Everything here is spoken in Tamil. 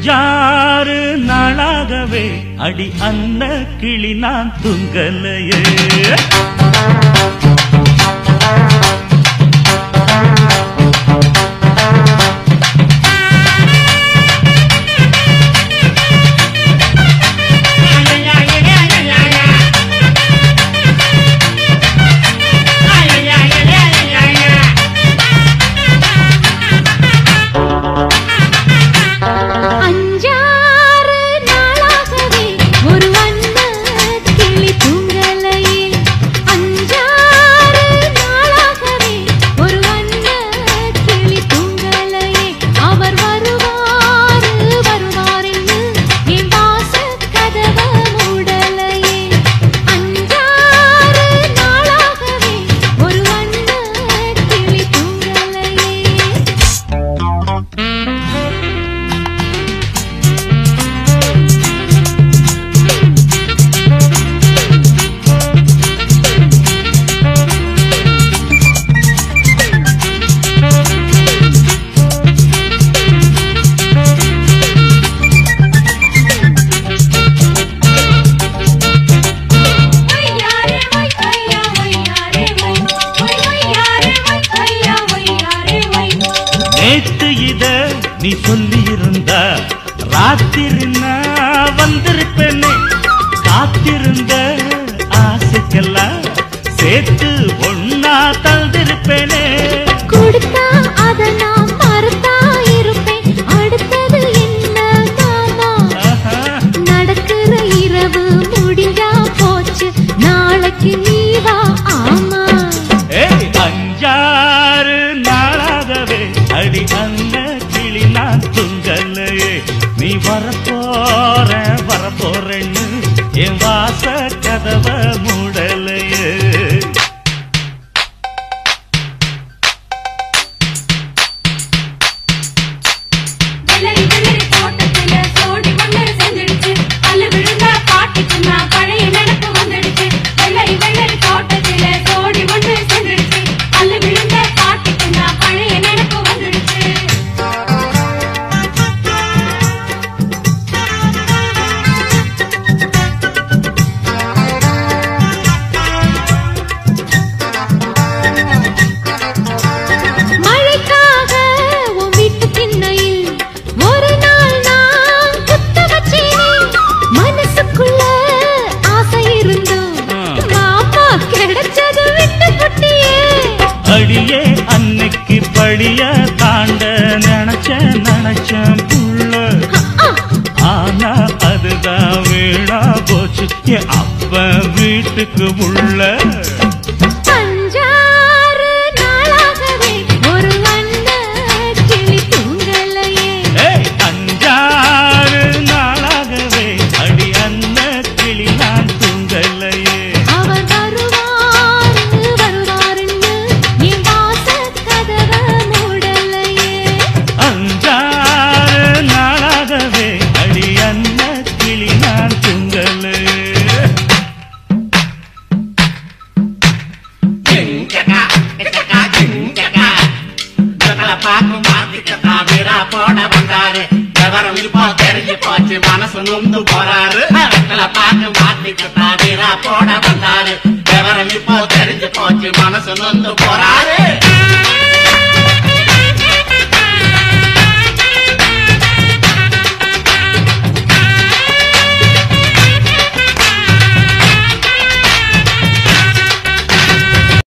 அஞ்சாறு நாளாகவே அடி அன்ன கிளி நான் துங்கலையே அஞ்சாறு நாளாகவே ஒரு வண்ண கிளி தூங்கலையே அஞ்சாறு நாளாகவே ஒரு வண்ண கிளி தூங்கலையே அவர் வருவார் வருவார் என்று என் வாசல் கதவு மூடலையே அஞ்சாறு நாளாகவே ஒரு வண்ண கிளி தூங்கலையே வையாரே வை ஐயா வையாரே வை வை வையாரே வை ஐயா வையாரே வை நேத்து இத நீ சொல்லி இருந்தா ராத்திரி நான் வந்திருப்பேனே காத்திருந்த ஆசைக்கெல்லாம் சேர்த்து ஒன்னா தந்திருப்பேனே கொடுத்தா அத நான் மறந்தா இருப்பேன் அடுத்தது என்ன மாமா ஆஹா. நடக்கிற இரவு முடிஞ்சா போச்சு நாளைக்கு நீ வா ஆமா ஏய், அஞ்சாறு நாளாகவே அடி அந்த கிளி நான் துங்கலையே நீ வரப்போற வரப்போறேன்னு என் வாச கதவ மூடலையே வெள்ளரி வெள்ளரி தோட்டத்துல சோடி ஒண்ணு செஞ்சிடுச்சு பல்லு விழுந்த பாட்டுக்கு நான் பழைய நினைப்பு வந்துடுச்சு வெள்ளரி வெள்ளரி தோட்டத்துல சோடி ஒண்ணு செஞ்சிடுச்சு பல்லு விழுந்த பாட்டுக்கு நான் பழைய நினைப்பு வந்துடுச்சு மழைக்காக உன் வீட்டு திண்ணையில் ஒரு நாள் நான் குத்த வச்சேனே மனசுக்குள்ள ஆசை இருந்தும் மாமா கிடைச்சது விட்டு புட்டியே அடியே அன்னைக்கு படிய தாண்ட நினைச்ச நினைச்ச புள்ள ஆனா அதுதான் வீணா போச்சு என் அப்ப வீட்டுக்கு உள்ள அஞ்சாறு நாளாகவே ஒரு வண்ண கிளி தூங்கலையே ஏய், அஞ்சாறு நாளாகவே அடி அன்ன கிளி நான் துங்கலையே அவர் வருவார் வருவாருன்னு என் வாசல் கதவை மூடலையே அஞ்சாறு நாளாகவே அடி அன்ன கிளி நான் துங்கலையே ஜிங்ககா, கிச்சகா, ஜிங்ககா. இவங்களை பார்க்கும் வார்த்தைக்கு வீரா போட வந்தாரு விவரம் இப்போ தெரிஞ்சு போச்சு மனசு நொந்து போறாரு இவங்களை பார்க்கும் வார்த்தைக்கு வீரா போட வந்தாரு விவரம் இப்போ தெரிஞ்சு போச்சு மனசு நொந்து போறாரு